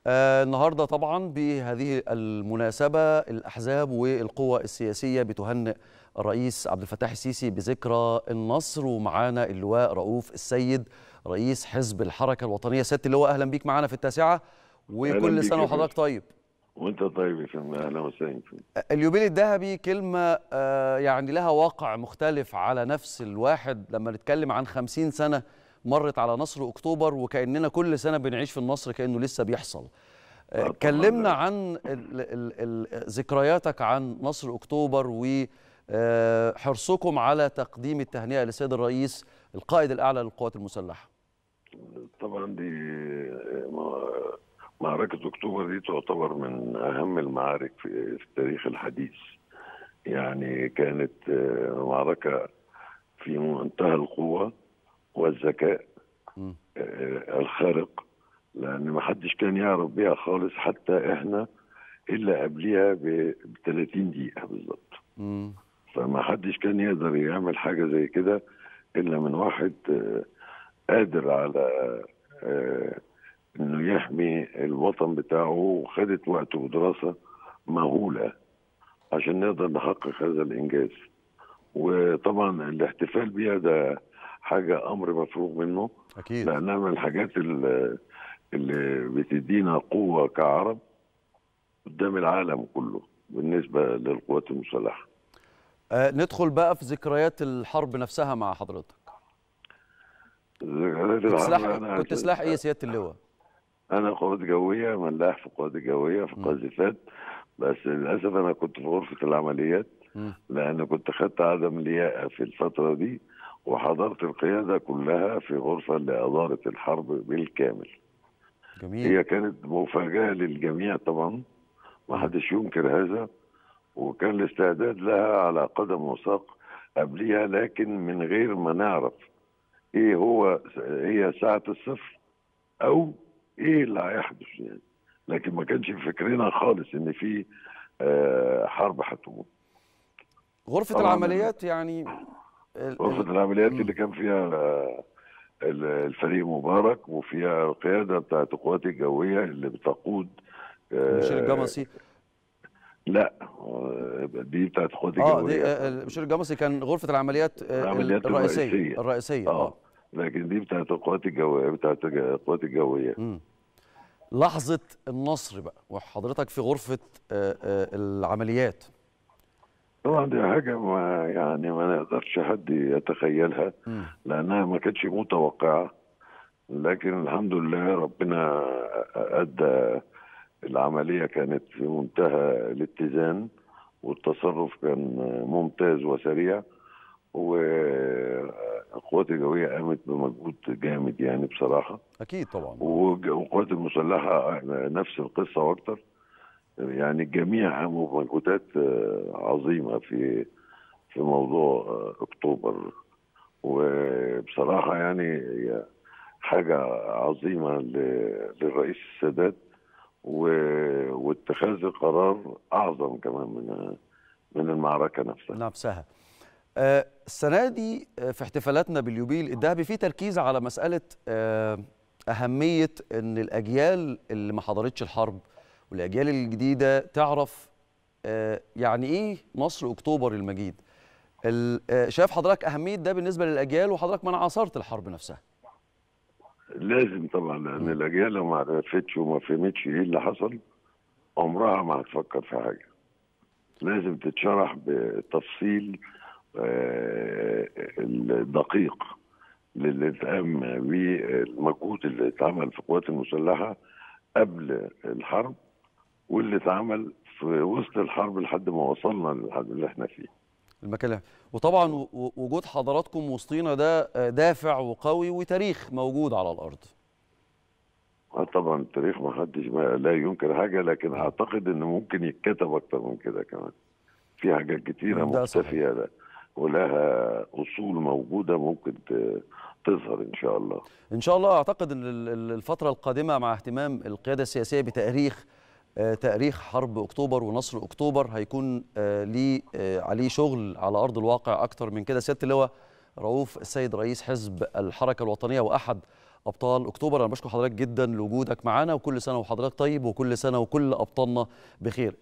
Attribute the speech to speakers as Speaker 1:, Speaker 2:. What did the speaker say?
Speaker 1: آه النهارده طبعا بهذه المناسبه الاحزاب والقوى السياسيه بتهنئ الرئيس عبد الفتاح السيسي بذكرى النصر ومعانا اللواء رؤوف السيد رئيس حزب الحركه الوطنيه سياده اللواء اهلا بيك معانا في التاسعه وكل
Speaker 2: بيك
Speaker 1: سنه
Speaker 2: يا
Speaker 1: وحضرتك طيب
Speaker 2: وانت طيب يا فندم اهلا وسهلا فيك.
Speaker 1: اليوبيل الذهبي كلمة آه، يعني لها واقع مختلف على نفس الواحد لما نتكلم عن خمسين سنة مرت على نصر أكتوبر وكأننا كل سنة بنعيش في النصر كأنه لسه بيحصل آه،
Speaker 2: آه، طبعاً.
Speaker 1: كلمنا عن ال- ال- ال- ذكرياتك عن نصر أكتوبر وحرصكم على تقديم التهنئة للسيد الرئيس القائد الأعلى للقوات المسلحة
Speaker 2: طبعا دي م- معركة أكتوبر دي تعتبر من أهم المعارك في في التاريخ الحديث يعني كانت آه، معركة في منتهى القوة والذكاء
Speaker 1: مم.
Speaker 2: آه، الخارق لأن ما حدش كان يعرف بيها خالص حتى إحنا إلا قبليها ب 30 دقيقة بالظبط
Speaker 1: مم.
Speaker 2: فما حدش كان يقدر يعمل حاجة زي كده إلا من واحد آه، قادر على آه، إنه يحمي الوطن بتاعه وخدت وقت ودراسة مهولة عشان نقدر نحقق هذا الإنجاز وطبعا الاحتفال بيها ده حاجة أمر مفروغ منه
Speaker 1: أكيد
Speaker 2: لأنها من الحاجات اللي, اللي بتدينا قوة كعرب قدام العالم كله بالنسبة للقوات المسلحة
Speaker 1: آه، ندخل بقى في ذكريات الحرب نفسها مع حضرتك
Speaker 2: ذكريات
Speaker 1: كنت
Speaker 2: الحرب
Speaker 1: سلاح
Speaker 2: أنا
Speaker 1: كنت سلاح إيه يا سيادة اللواء؟
Speaker 2: أنا قوات جوية ملاح في القوات الجوية في
Speaker 1: م.
Speaker 2: قاذفات بس للأسف أنا كنت في غرفة العمليات
Speaker 1: مم.
Speaker 2: لأن كنت خدت عدم لياقة في الفترة دي وحضرت القيادة كلها في غرفة اللي أدارت الحرب بالكامل
Speaker 1: جميل
Speaker 2: هي كانت مفاجأة للجميع طبعا ما حدش ينكر هذا وكان الاستعداد لها على قدم وساق قبلها لكن من غير ما نعرف ايه هو هي ساعة الصفر او ايه اللي هيحدث يعني لكن ما كانش في فكرنا خالص ان في آه، حرب هتقوم
Speaker 1: غرفة
Speaker 2: طبعاً.
Speaker 1: العمليات يعني ال-
Speaker 2: غرفة
Speaker 1: ال-
Speaker 2: العمليات
Speaker 1: مم.
Speaker 2: اللي كان فيها آه، ال- الفريق مبارك وفيها القيادة بتاعت القوات الجوية اللي بتقود آه،
Speaker 1: المشير الجمصي
Speaker 2: لا آه، دي بتاعت القوات
Speaker 1: اه
Speaker 2: الجوية
Speaker 1: دي آه، المشير الجمصي كان غرفة العمليات آه،
Speaker 2: العمليات
Speaker 1: الرئيسية
Speaker 2: الرئيسية.
Speaker 1: الرئيسية
Speaker 2: اه
Speaker 1: اه
Speaker 2: لكن دي بتاعت القوات الجوية بتاعت القوات الجوية
Speaker 1: مم. لحظة النصر بقى وحضرتك في غرفة آه، آه، العمليات
Speaker 2: طبعا دي حاجة ما يعني ما نقدرش حد يتخيلها
Speaker 1: مم.
Speaker 2: لأنها ما كانتش متوقعة لكن الحمد لله ربنا أدى العملية كانت في منتهى الاتزان والتصرف كان ممتاز وسريع والقوات الجوية قامت بمجهود جامد يعني بصراحة
Speaker 1: أكيد طبعا
Speaker 2: وج- والقوات المسلحة نفس القصة وأكتر يعني الجميع قاموا بمجهودات آه، عظيمة في في موضوع آه، أكتوبر وبصراحة يعني هي حاجة عظيمة ل- للرئيس السادات و- واتخاذ القرار أعظم كمان من من المعركة نفسها
Speaker 1: نفسها آه، السنة دي آه، في احتفالاتنا باليوبيل الذهبي في تركيز على مسألة آه، أهمية أن الأجيال اللي ما حضرتش الحرب والأجيال الجديدة تعرف آه، يعني إيه نصر أكتوبر المجيد ال- آه، شايف حضرتك أهمية ده بالنسبة للأجيال وحضرتك ما عاصرت الحرب نفسها
Speaker 2: لازم طبعا لأن الأجيال لو ما عرفتش وما فهمتش إيه اللي حصل عمرها ما هتفكر في حاجة لازم تتشرح بتفصيل آه، الدقيق للي اتقام بالمجهود اللي اتعمل في القوات المسلحة قبل الحرب واللي اتعمل في وسط الحرب لحد ما وصلنا للحد اللي احنا فيه
Speaker 1: المكان اللي- وطبعا و- و- وجود حضراتكم وسطينا ده آه، دافع وقوي وتاريخ موجود على الأرض
Speaker 2: آه طبعا التاريخ ما حدش ما لا ينكر حاجة لكن أعتقد إن ممكن يتكتب أكتر من كده كمان في حاجات كتيرة
Speaker 1: ده صحيح.
Speaker 2: مختفية ده ولها أصول موجودة ممكن ت- تظهر إن شاء الله
Speaker 1: ان شاء الله اعتقد ان ال- ال- الفتره القادمه مع اهتمام القياده السياسيه بتاريخ آه، تاريخ حرب اكتوبر ونصر اكتوبر هيكون آه، ليه آه، عليه شغل على ارض الواقع اكتر من كده سياده اللواء رؤوف السيد رئيس حزب الحركه الوطنيه واحد ابطال اكتوبر انا بشكر حضرتك جدا لوجودك معانا وكل سنه وحضرتك طيب وكل سنه وكل ابطالنا بخير